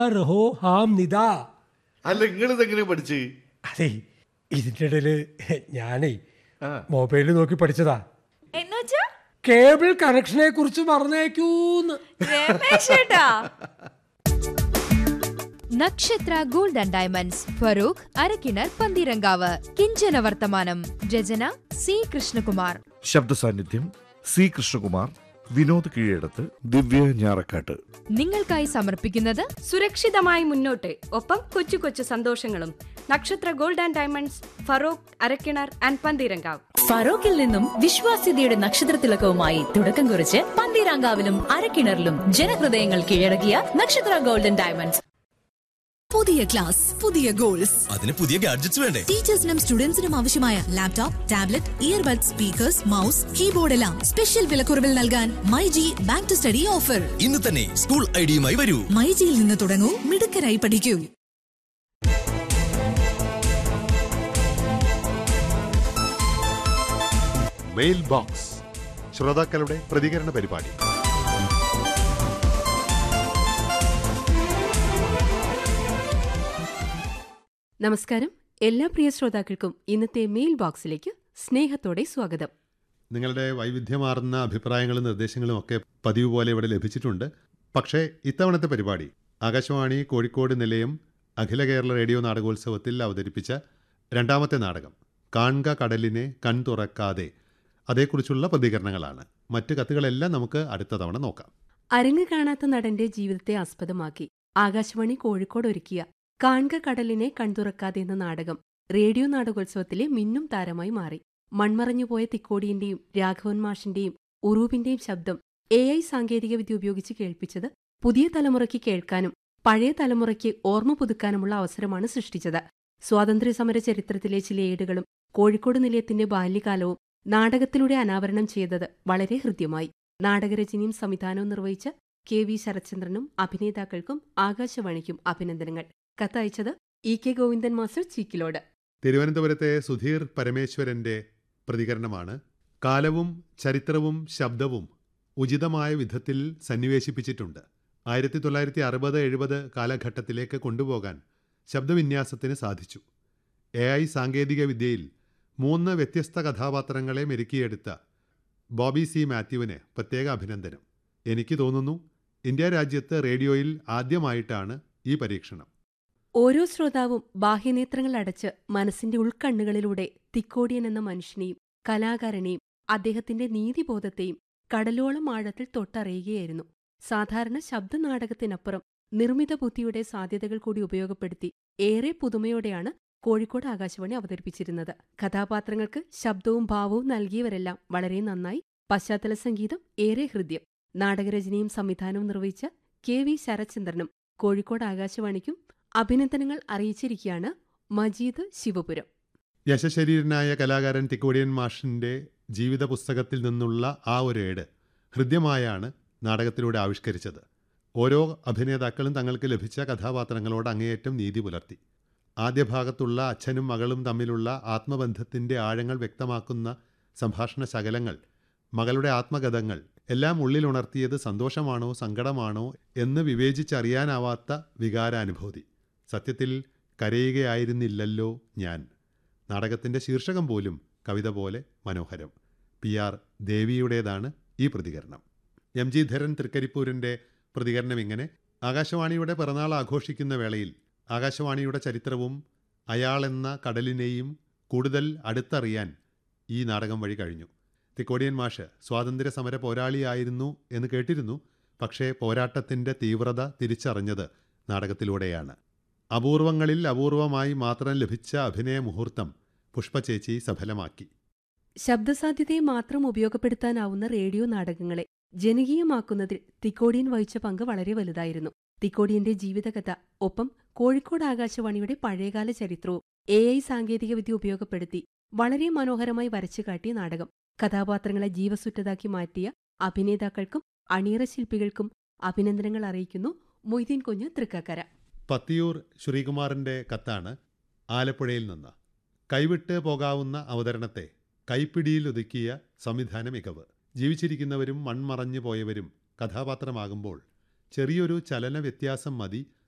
റഹോ Ham നിദാ അല്ല നിങ്ങൾ ഇതെങ്ങനെ പഠിച്ച് അതെ ഇതിൻ്റെ ഇടയില് ഞാനേ ആ. മൊബൈലിൽ നോക്കി പഠിച്ചതാ എന്നുവെച്ചാ കേബിൾ കണക്ഷനെ കുറിച്ച് പറഞ്ഞേക്കൂന്ന് രമേശേട്ടാ Nakshatra gold and diamonds Farook Arakkinar Pantheerankavu കിഞ്ചന വർത്തമാനം രചന സി കൃഷ്ണകുമാർ ശബ്ദ സാന്നിധ്യം സി കൃഷ്ണകുമാർ വിനോദ് കീഴടത്ത് ദിവ്യ ഞാറക്കാട്ട് നിങ്ങൾക്കായി സമർപ്പിക്കുന്നത് സുരക്ഷിതമായി മുന്നോട്ട് ഒപ്പം കൊച്ചു കൊച്ചു സന്തോഷങ്ങളും Nakshatra gold and diamonds Feroke Arakkinar and Pantheerankavu ഫറോക്കിൽ നിന്നും വിശ്വാസ്യതയുടെ നക്ഷത്രത്തിലക്കവുമായി തുടക്കം കുറിച്ച് പന്തീരാങ്കാവിലും അരക്കിണറിലും ജനഹൃദയങ്ങൾ കീഴടക്കിയ നക്ഷത്ര ഗോൾഡൻ ഡയമണ്ട്സ് പുതിയ ക്ലാസ് പുതിയ ഗോൾസ് അതിന് പുതിയ ഗാഡ്ജറ്റ്സ് വേണ്ടേ ടീച്ചേഴ്സിനും സ്റ്റുഡൻസിനും ആവശ്യമായ laptop tablet earbud speakers mouse keyboard എല്ലാം സ്പെഷ്യൽ വിലക്കുറവിൽ നൽകാൻ my G back to study offer ഇന്ന് തന്നെ സ്കൂൾ ഐഡിയുമായി വരൂ മൈ ജിയിൽ നിന്ന് തുടങ്ങൂ മിടുക്കരായി പഠിക്കൂ മെയിൽ ബോക്സ് ശ്രോതാക്കളുടെ പ്രതികരണ പരിപാടി നമസ്കാരം എല്ലാ പ്രിയ ശ്രോതാക്കൾക്കും ഇന്നത്തെ മെയിൽ ബോക്സിലേക്ക് സ്നേഹത്തോടെ സ്വാഗതം നിങ്ങളുടെ വൈവിധ്യമാർന്ന അഭിപ്രായങ്ങളും നിർദ്ദേശങ്ങളും ഒക്കെ പതിവ് പോലെ ഇവിടെ ലഭിച്ചിട്ടുണ്ട് പക്ഷേ ഇത്തവണത്തെ പരിപാടി ആകാശവാണി കോഴിക്കോട് നിലയം അഖില കേരള റേഡിയോ നാടകോത്സവത്തിൽ അവതരിപ്പിച്ച രണ്ടാമത്തെ നാടകം കാൺക കടലിനെ കൺ തുറക്കാതെ അതേക്കുറിച്ചുള്ള പ്രതികരണങ്ങളാണ് മറ്റ് കത്തുകളെല്ലാം നമുക്ക് അടുത്ത തവണ നോക്കാം അരങ്ങ് കാണാത്ത നടന്റെ ജീവിതത്തെ ആസ്പദമാക്കി ആകാശവാണി കോഴിക്കോട് ഒരുക്കിയ കാൺക കടലിനെ കൺതുറക്കാതെ എന്ന നാടകം റേഡിയോ നാടകോത്സവത്തിലെ മിന്നും താരമായി മാറി മൺമറഞ്ഞുപോയ തിക്കോടിയന്റെയും രാഘവൻ മാഷിന്റെയും ഉറൂബിന്റെയും ശബ്ദം എ ഐ സാങ്കേതികവിദ്യ ഉപയോഗിച്ച് കേൾപ്പിച്ചത് പുതിയ തലമുറയ്ക്ക് കേൾക്കാനും പഴയ തലമുറയ്ക്ക് ഓർമ്മ പുതുക്കാനുമുള്ള അവസരമാണ് സൃഷ്ടിച്ചത് സ്വാതന്ത്ര്യസമര ചരിത്രത്തിലെ ചില ഏടുകളും കോഴിക്കോട് നിലയത്തിന്റെ ബാല്യകാലവും നാടകത്തിലൂടെ അനാവരണം ചെയ്തത് വളരെ ഹൃദ്യമായി നാടകരചനയും സംവിധാനവും നിർവഹിച്ച കെ വി ശരത്ചന്ദ്രനും അഭിനേതാക്കൾക്കും ആകാശവാണിക്കും അഭിനന്ദനങ്ങൾ കത്തയച്ചത് E K Govindan master Cheekkilode തിരുവനന്തപുരത്തെ സുധീർ പരമേശ്വരന്റെ പ്രതികരണമാണ് കാലവും ചരിത്രവും ശബ്ദവും ഉചിതമായ വിധത്തിൽ സന്നിവേശിപ്പിച്ചിട്ടുണ്ട് ആയിരത്തി തൊള്ളായിരത്തി അറുപത് എഴുപത് കാലഘട്ടത്തിലേക്ക് കൊണ്ടുപോകാൻ ശബ്ദവിന്യാസത്തിന് സാധിച്ചു എ ഐ സാങ്കേതിക വിദ്യയിൽ മൂന്ന് വ്യത്യസ്ത കഥാപാത്രങ്ങളെ മെരുക്കിയെടുത്ത ബോബി സി മാത്യുവിന് പ്രത്യേക അഭിനന്ദനം എനിക്ക് തോന്നുന്നു ഇന്ത്യ രാജ്യത്ത് റേഡിയോയിൽ ആദ്യമായിട്ടാണ് ഈ പരീക്ഷണം ഓരോ ശ്രോതാവും ബാഹ്യനേത്രങ്ങൾ അടച്ച് മനസ്സിന്റെ ഉൾക്കണ്ണുകളിലൂടെ തിക്കോടിയൻ എന്ന മനുഷ്യനെയും കലാകാരനെയും അദ്ദേഹത്തിന്റെ നീതിബോധത്തെയും കടലോളം ആഴത്തിൽ തൊട്ടറിയുകയായിരുന്നു സാധാരണ ശബ്ദനാടകത്തിനപ്പുറം നിർമ്മിത ബുദ്ധിയുടെ സാധ്യതകൾ കൂടി ഉപയോഗപ്പെടുത്തി ഏറെ പുതുമയോടെയാണ് കോഴിക്കോട് ആകാശവാണി അവതരിപ്പിച്ചിരുന്നത് കഥാപാത്രങ്ങൾക്ക് ശബ്ദവും ഭാവവും നൽകിയവരെല്ലാം വളരെ നന്നായി പശ്ചാത്തല സംഗീതം ഏറെ ഹൃദ്യം നാടകരചനയും സംവിധാനവും നിർവഹിച്ച കെ വി ശരത്ചന്ദ്രനും കോഴിക്കോട് ആകാശവാണിക്കും അഭിനന്ദനങ്ങൾ അറിയിച്ചിരിക്കുകയാണ് മജീദ് ശിവപുരം യശശരീരനായ കലാകാരൻ തിക്കോടിയൻ മാഷിന്റെ ജീവിത പുസ്തകത്തിൽ നിന്നുള്ള ആ ഒരു ഏട് ഹൃദ്യമായാണ് നാടകത്തിലൂടെ ആവിഷ്കരിച്ചത് ഓരോ അഭിനേതാക്കളും തങ്ങൾക്ക് ലഭിച്ച കഥാപാത്രങ്ങളോട് അങ്ങേയറ്റം നീതി പുലർത്തി ആദ്യ ഭാഗത്തുള്ള അച്ഛനും മകളും തമ്മിലുള്ള ആത്മബന്ധത്തിന്റെ ആഴങ്ങൾ വ്യക്തമാക്കുന്ന സംഭാഷണ ശകലങ്ങൾ മകളുടെ ആത്മഗതങ്ങൾ എല്ലാം ഉള്ളിലുണർത്തിയത് സന്തോഷമാണോ സങ്കടമാണോ എന്ന് വിവേചിച്ചറിയാനാവാത്ത വികാരാനുഭൂതി സത്യത്തിൽ കരയുകയായിരുന്നില്ലല്ലോ ഞാൻ നാടകത്തിന്റെ ശീർഷകം പോലും കവിത പോലെ മനോഹരം പി ആർ ദേവിയുടേതാണ് ഈ പ്രതികരണം എം ജി ധരൻ തൃക്കരിപ്പൂരിൻ്റെ പ്രതികരണം ഇങ്ങനെ ആകാശവാണിയുടെ പിറന്നാൾ ആഘോഷിക്കുന്ന വേളയിൽ ആകാശവാണിയുടെ ചരിത്രവും അയാളെന്ന കടലിനെയും കൂടുതൽ അടുത്തറിയാൻ ഈ നാടകം വഴി കഴിഞ്ഞു തിക്കോടിയൻ മാഷ് സ്വാതന്ത്ര്യ സമര പോരാളിയായിരുന്നു എന്ന് കേട്ടിരുന്നു പക്ഷേ പോരാട്ടത്തിൻ്റെ തീവ്രത തിരിച്ചറിഞ്ഞത് നാടകത്തിലൂടെയാണ് അപൂർവങ്ങളിൽ അപൂർവമായി മാത്രം ലഭിച്ച അഭിനയ മുഹൂർത്തം പുഷ്പചേച്ചി സഫലമാക്കി ശബ്ദസാധ്യതയെ മാത്രം ഉപയോഗപ്പെടുത്താനാവുന്ന റേഡിയോ നാടകങ്ങളെ ജനകീയമാക്കുന്നതിൽ തിക്കോടിയൻ വഹിച്ച പങ്ക് വളരെ വലുതായിരുന്നു തിക്കോടിയന്റെ ജീവിതകഥ ഒപ്പം കോഴിക്കോട് ആകാശവാണിയുടെ പഴയകാല ചരിത്രവും എ ഐ സാങ്കേതികവിദ്യ ഉപയോഗപ്പെടുത്തി വളരെ മനോഹരമായി വരച്ചു കാട്ടിയ നാടകം കഥാപാത്രങ്ങളെ ജീവസുറ്റതാക്കി മാറ്റിയ അഭിനേതാക്കൾക്കും അണിയറ ശില്പികൾക്കും അഭിനന്ദനങ്ങൾ അറിയിക്കുന്നു മൊയ്തീൻ കുഞ്ഞ് തൃക്കക്കര പത്തിയൂർ ശ്രീകുമാറിൻ്റെ കത്താണ് ആലപ്പുഴയിൽ നിന്ന് കൈവിട്ട് പോകാവുന്ന അവതരണത്തെ കൈപ്പിടിയിൽ ഒതുക്കിയ സംവിധാന മികവ് ജീവിച്ചിരിക്കുന്നവരും മൺമറഞ്ഞു പോയവരും കഥാപാത്രമാകുമ്പോൾ ചെറിയൊരു ചലന വ്യത്യാസം മതി